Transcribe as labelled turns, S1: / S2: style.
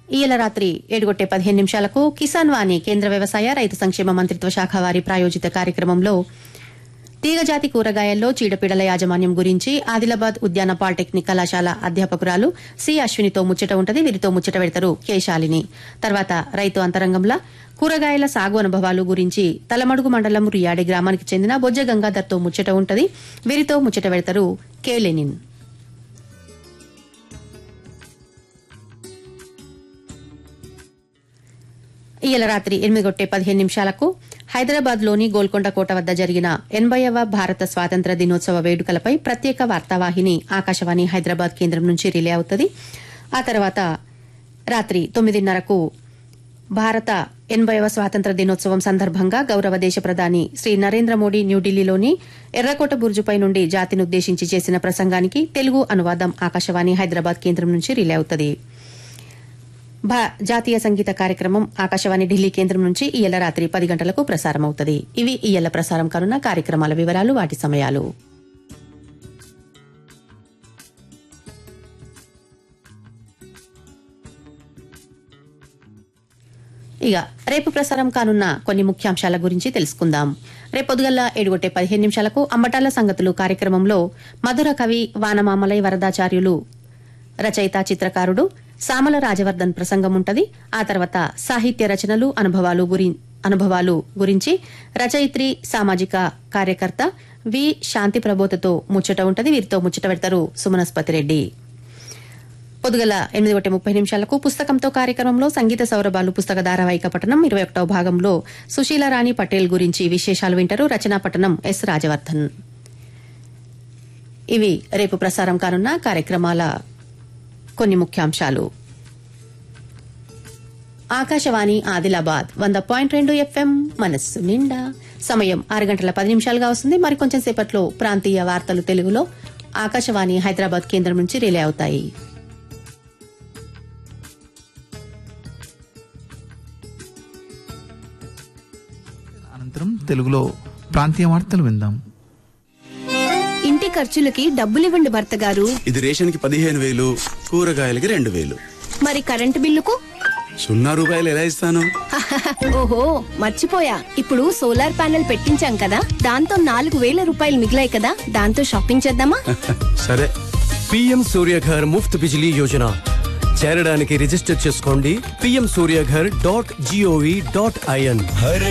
S1: ఈయల రాత్రి ఏడుగొట్టే పదిహేను నిమిషాలకు కిసాన్ వాణి కేంద్ర వ్యవసాయ రైతు సంక్షేమ మంత్రిత్వ శాఖ వారి ప్రాయోజిత కార్యక్రమంలో తీగజాతి కూరగాయల్లో చీడపీడల యాజమాన్యం గురించి ఆదిలాబాద్ ఉద్యాన పాలిటెక్నిక్ కళాశాల అధ్యాపకురాలు సి అశ్వినితో ముచ్చట ఉంటది వీరితో ముచ్చట పెడతారు కేశాలిని తర్వాత రైతు అంతరంగంలో కూరగాయల సాగు అనుభవాలు గురించి తలమడుగు మండలం రియాడి గ్రామానికి చెందిన బొజ్జ గంగాధర్తో ముచ్చట ఉంటది వీరితో ముచ్చట పెడతారు కే లెనిన్ ఇయ్యాల రాత్రి ఎనిమిది కొట్టే పదిహేను నిమిషాలకు హైదరాబాద్ లోని గోల్కొండ కోట వద్ద జరిగిన ఎనభైవ భారత స్వాతంత్ర దినోత్సవ వేడుకలపై ప్రత్యేక వార్తావాహిని ఆకాశవాణి హైదరాబాద్ కేంద్రం నుంచి రిలే అవుతుంది ఆ తర్వాత రాత్రి తొమ్మిదిన్నరకు భారత ఎనభైవ స్వాతంత్ర దినోత్సవం సందర్భంగా గౌరవ దేశ ప్రధాని శ్రీ నరేంద్ర మోడీ న్యూఢిల్లీలోని ఎర్రకోట బుర్జుపై నుండి జాతినుద్దేశించి చేసిన ప్రసంగానికి తెలుగు అనువాదం ఆకాశవాణి హైదరాబాద్ కేంద్రం నుంచి రిలే అవుతుంది భా- జాతీయ సంగీత కార్యక్రమం ఆకాశవాణి ఢిల్లీ కేంద్రం నుంచి ఇయ్యాల రాత్రి పది గంటలకు ప్రసారమవుతుంది ఇవి ఇయ్యాల ప్రసారం కానున్న కార్యక్రమాల వివరాలు వాటి సమయాలు ఇక రేపు ప్రసారం కానున్న కొన్ని ముఖ్యాంశాల గురించి తెలుసుకుందాం రేపొద్దుగల్లా ఏడుగొట్టే పదిహేను నిమిషాలకు అంబటాల సంగతులు కార్యక్రమంలో మధుర కవి వానమామలై వరదాచార్యులు రచయిత చిత్రకారుడు సామల రాజవర్ధన్ ప్రసంగం ఉంటది ఆ తర్వాత సాహిత్య రచనలు అనుభవాలు గురి అనుభవాలు గురించి రచయిత్రి సామాజిక కార్యకర్త వి శాంతి ప్రబోధతో ముచ్చట ఉంటది వీరితో ముచ్చట పెడతారు సుమనస్పతి రెడ్డి పొద్దుగల ఎనిమిది ఒకటి ముప్పై నిమిషాలకు పుస్తకంతో కార్యక్రమంలో సంగీత సౌరభాలు పుస్తక ధారావాహిక పఠనం ఇరవై ఒకటవ భాగంలో సుశీల రాణి పటేల్ గురించి విశేషాలు వింటారు రచనా పఠనం ఎస్ రాజవర్ధన్ ఇవి రేపు ప్రసారం కానున్న కార్యక్రమాల కొన్ని ముఖ్యాంశాలు ఆకాశవాణి ఆదిలాబాద్ వంద పాయింట్ రెండు ఎఫ్ఎం మనస్సు నిండా సమయం ఆరు గంటల పది నిమిషాలుగా వస్తుంది మరికొంచెం సేపట్లో ప్రాంతీయ వార్తలు తెలుగులో ఆకాశవాణి హైదరాబాద్ కేంద్రం నుంచి రిలే అవుతాయి
S2: అనంతరం తెలుగులో ప్రాంతీయ వార్తలు విందాం
S3: ఇంటి ఖర్చులకి డబ్బులివ్వండి భర్త గారు
S4: ఇది రేషన్కి పదిహేను వేలు కూరగాయలకి రెండు వేలు
S3: మరి కరెంటు బిల్లుకు
S4: సున్నా రూపాయలు ఎలా ఇస్తాను
S3: ఓహో మర్చిపోయా ఇప్పుడు సోలార్ ప్యానెల్ పెట్టించాం కదా దాంతో నాలుగు వేల రూపాయలు మిగిలాయి కదా దాంతో షాపింగ్ చేద్దామా
S4: సరే
S5: పీఎం సూర్యఘర్ ముఫ్త్ బిజిలీ యోజన చేరడానికి రిజిస్టర్ చేసుకోండి PM Suryaghar dot G O V dot IN